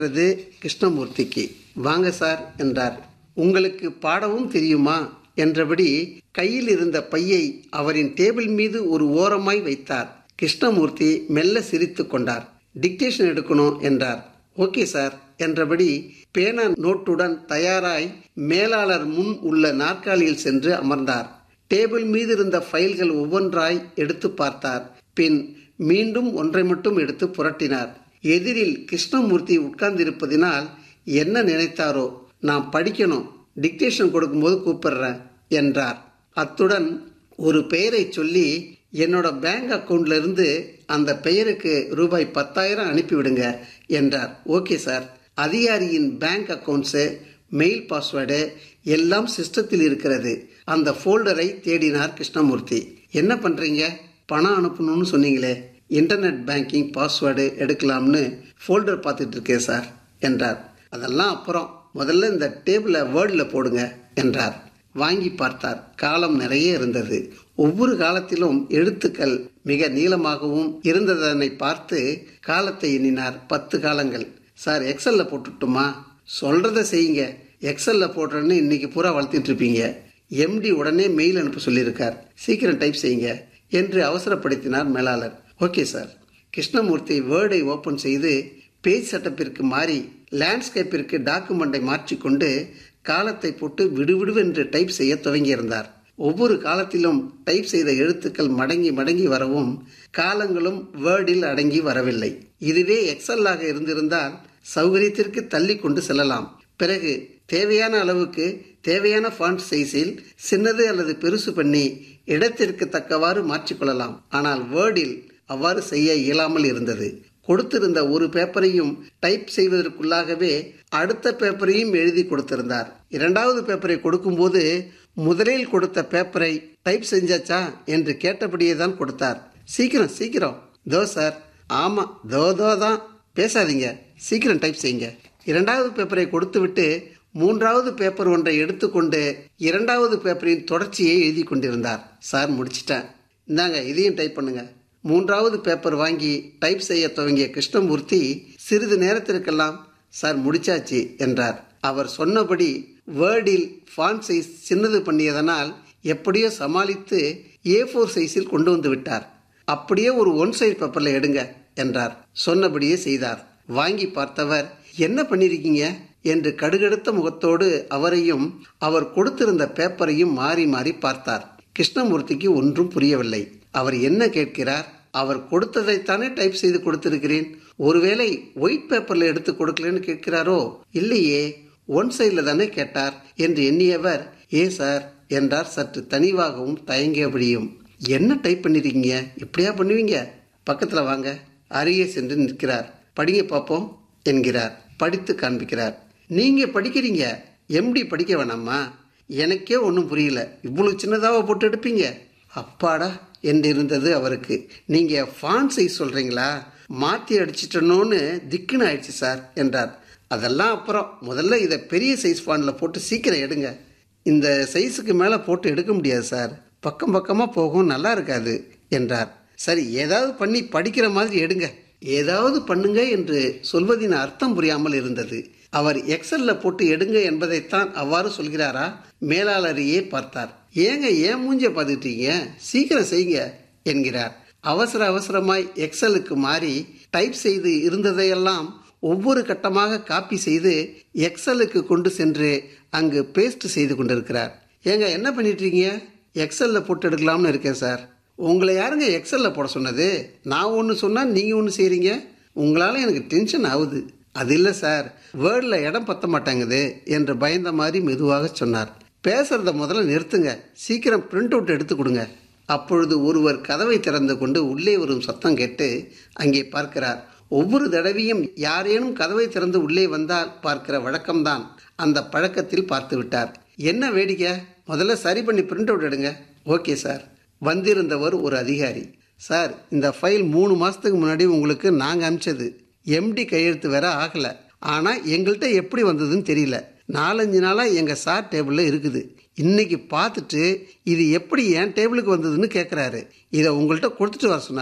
அது கிருஷ்ணமூர்த்திக்கு வாங்க சார் என்றார் உங்களுக்கு பாடவும் தெரியுமா என்றபடி கையில் இருந்த பையை அவரின் டேபிள் மீது ஒரு ஓரமாய் வைத்தார் கிருஷ்ணமூர்த்தி மெல்ல சிரித்து கொண்டார் டிக்டேஷன் எடுக்கணும் என்றார் ஓகே சார் என்றபடி பேனா நோட்டுடன் தயாராய் மேலாளர் முன் உள்ள நாற்காலியில் சென்று அமர்ந்தார் டேபிள் மீது இருந்த ஃபைல்கள் ஒவ்வொன்றாய் எடுத்து பார்த்தார் பின் மீண்டும் ஒன்றை மட்டும் எடுத்து புரட்டினார் எதிரில் கிருஷ்ணமூர்த்தி உட்கார்ந்திருப்பதினால் என்ன நினைத்தாரோ நான் படிக்கணும் டிக்டேஷன் கொடுக்கும்போது கூப்பிடுறேன் என்றார் அத்துடன் ஒரு பெயரை சொல்லி என்னோட பேங்க் அக்கவுண்ட்ல இருந்து அந்த பெயருக்கு ரூபாய் பத்தாயிரம் அனுப்பிவிடுங்க என்றார் ஓகே சார் அதிகாரியின் பேங்க் அக்கவுண்ட்ஸு மெயில் பாஸ்வேர்டு எல்லாம் சிஸ்டத்தில் இருக்கிறது அந்த ஃபோல்டரை தேடினார் கிருஷ்ணமூர்த்தி என்ன பண்றீங்க பணம் அனுப்பணும்னு சொன்னீங்களே இன்டர்நெட் பேங்கிங் பாஸ்வேர்டு எடுக்கலாம்னு ஃபோல்டர் பார்த்துட்டு இருக்கேன் சார் என்றார் அதெல்லாம் அப்புறம் முதல்ல இந்த டேபிளை வேர்டில் போடுங்க என்றார் வாங்கி பார்த்தார் காலம் நிறைய இருந்தது ஒவ்வொரு காலத்திலும் எழுத்துக்கள் மிக நீளமாகவும் இருந்ததனை பார்த்து காலத்தை எண்ணினார் பத்து காலங்கள் சார் எக்ஸல்ல போட்டுட்டுமா சொல்றத செய்யுங்க எக்ஸல்ல போடுறேன்னு இன்னைக்கு பூரா வளர்த்திட்டு இருப்பீங்க எம்டி உடனே மெயில் அனுப்ப சொல்லியிருக்கார் சீக்கிரம் டைப் செய்யுங்க என்று அவசரப்படுத்தினார் மேலாளர் ஓகே சார் கிருஷ்ணமூர்த்தி வேர்டை ஓபன் செய்து பேஜ் செட்டப்பிற்கு மாறி லேண்ட்ஸ்கேப்பிற்கு டாக்குமெண்டை மாற்றிக்கொண்டு காலத்தை போட்டு விடுவிடுவென்று டைப் செய்ய துவங்கியிருந்தார் ஒவ்வொரு காலத்திலும் டைப் செய்த எழுத்துக்கள் மடங்கி மடங்கி வரவும் காலங்களும் வேர்டில் அடங்கி வரவில்லை இதுவே எக்ஸல்லாக இருந்திருந்தால் சௌகரியத்திற்கு தள்ளி கொண்டு செல்லலாம் பிறகு தேவையான அளவுக்கு தேவையான ஃபாண்ட் சைஸில் சின்னது அல்லது பெருசு பண்ணி இடத்திற்கு தக்கவாறு மாற்றிக்கொள்ளலாம் ஆனால் வேர்டில் அவ்வாறு செய்ய இயலாமல் இருந்தது கொடுத்திருந்த ஒரு பேப்பரையும் டைப் செய்வதற்குள்ளாகவே அடுத்த பேப்பரையும் எழுதி கொடுத்திருந்தார் இரண்டாவது பேப்பரை கொடுக்கும்போது முதலில் கொடுத்த பேப்பரை டைப் செஞ்சாச்சா என்று கேட்டபடியே தான் கொடுத்தார் சீக்கிரம் சீக்கிரம் தோ சார் ஆமா தோ தோ தான் பேசாதீங்க சீக்கிரம் டைப் செய்யுங்க இரண்டாவது பேப்பரை கொடுத்துவிட்டு மூன்றாவது பேப்பர் ஒன்றை எடுத்துக்கொண்டு இரண்டாவது பேப்பரின் தொடர்ச்சியை எழுதி கொண்டிருந்தார் சார் முடிச்சிட்டேன் இந்தாங்க இதையும் டைப் பண்ணுங்க மூன்றாவது பேப்பர் வாங்கி டைப் செய்ய துவங்கிய கிருஷ்ணமூர்த்தி சிறிது நேரத்திற்கெல்லாம் சார் முடிச்சாச்சு என்றார் அவர் சொன்னபடி வேர்டில் ஃபாண்ட் சைஸ் சின்னது பண்ணியதனால் எப்படியோ சமாளித்து ஏ ஃபோர் சைஸில் கொண்டு வந்து விட்டார் அப்படியே ஒரு ஒன் சைடு பேப்பர்ல எடுங்க என்றார் சொன்னபடியே செய்தார் வாங்கி பார்த்தவர் என்ன பண்ணிருக்கீங்க என்று கடுகடுத்த முகத்தோடு அவரையும் அவர் கொடுத்திருந்த பேப்பரையும் மாறி மாறி பார்த்தார் கிருஷ்ணமூர்த்திக்கு ஒன்றும் புரியவில்லை அவர் என்ன கேட்கிறார் அவர் கொடுத்ததைத்தானே டைப் செய்து கொடுத்திருக்கிறேன் ஒருவேளை ஒயிட் பேப்பர்ல எடுத்து கொடுக்கலன்னு கேட்கிறாரோ இல்லையே ஒன் சைடில் தானே கேட்டார் என்று எண்ணியவர் ஏ சார் என்றார் சற்று தனிவாகவும் தயங்கியபடியும் என்ன டைப் பண்ணிருக்கீங்க இப்படியா பண்ணுவீங்க பக்கத்துல வாங்க அருகே சென்று நிற்கிறார் படிங்க பார்ப்போம் என்கிறார் படித்து காண்பிக்கிறார் நீங்க படிக்கிறீங்க எம்டி படிக்க வேணாமா எனக்கே ஒன்றும் புரியல இவ்வளவு சின்னதாவா போட்டு எடுப்பீங்க அப்பாடா என்றிருந்தது அவருக்கு நீங்க ஃபான் சைஸ் சொல்றீங்களா மாத்தி அடிச்சிட்டனோன்னு திக்குன்னு ஆயிடுச்சு சார் என்றார் அதெல்லாம் அப்புறம் முதல்ல இதை பெரிய சைஸ் ஃபான்ல போட்டு சீக்கிரம் எடுங்க இந்த சைஸுக்கு மேலே போட்டு எடுக்க முடியாது சார் பக்கம் பக்கமாக போகும் நல்லா இருக்காது என்றார் சரி ஏதாவது பண்ணி படிக்கிற மாதிரி எடுங்க ஏதாவது பண்ணுங்க என்று சொல்வதின் அர்த்தம் புரியாமல் இருந்தது அவர் எக்ஸல்ல போட்டு எடுங்க என்பதைத்தான் அவ்வாறு சொல்கிறாரா மேலாளரையே பார்த்தார் ஏங்க ஏன் மூஞ்ச பார்த்துட்டீங்க சீக்கிரம் செய்யுங்க என்கிறார் அவசர அவசரமாய் எக்ஸலுக்கு மாறி டைப் செய்து இருந்ததையெல்லாம் ஒவ்வொரு கட்டமாக காப்பி செய்து எக்ஸலுக்கு கொண்டு சென்று அங்கு பேஸ்ட் செய்து கொண்டிருக்கிறார் ஏங்க என்ன பண்ணிட்டு இருக்கீங்க எக்ஸல்ல போட்டு எடுக்கலாம்னு இருக்கேன் சார் உங்களை யாருங்க எக்ஸல்ல போட சொன்னது நான் ஒன்று சொன்னா நீங்க ஒன்று செய்றீங்க உங்களால எனக்கு டென்ஷன் ஆகுது அது இல்லை சார் வேர்டில் இடம் பத்த மாட்டேங்குது என்று பயந்த மாதிரி மெதுவாக சொன்னார் பேசுறத முதல்ல நிறுத்துங்க சீக்கிரம் பிரிண்ட் அவுட் எடுத்து கொடுங்க அப்பொழுது ஒருவர் கதவை திறந்து கொண்டு உள்ளே வரும் சத்தம் கேட்டு அங்கே பார்க்கிறார் ஒவ்வொரு தடவையும் யாரேனும் கதவை திறந்து உள்ளே வந்தால் பார்க்கிற வழக்கம்தான் அந்த பழக்கத்தில் பார்த்து விட்டார் என்ன வேடிக்கை முதல்ல சரி பண்ணி பிரிண்ட் அவுட் எடுங்க ஓகே சார் வந்திருந்தவர் ஒரு அதிகாரி சார் இந்த ஃபைல் மூணு மாசத்துக்கு முன்னாடி உங்களுக்கு நாங்கள் அனுப்பிச்சது எம்டி கையெழுத்து வேற ஆகல ஆனா எங்கள்கிட்ட எப்படி வந்ததுன்னு தெரியல நாலஞ்சு நாளா எங்க சார் டேபிள்ல இருக்குது இன்னைக்கு பார்த்துட்டு இது எப்படி என் டேபிளுக்கு வந்ததுன்னு கேட்குறாரு இதை உங்கள்கிட்ட கொடுத்துட்டு வர சொன்னாரு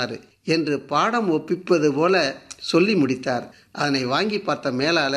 என்று பாடம் ஒப்பிப்பது போல சொல்லி முடித்தார் அதனை வாங்கி பார்த்த மேலாளர்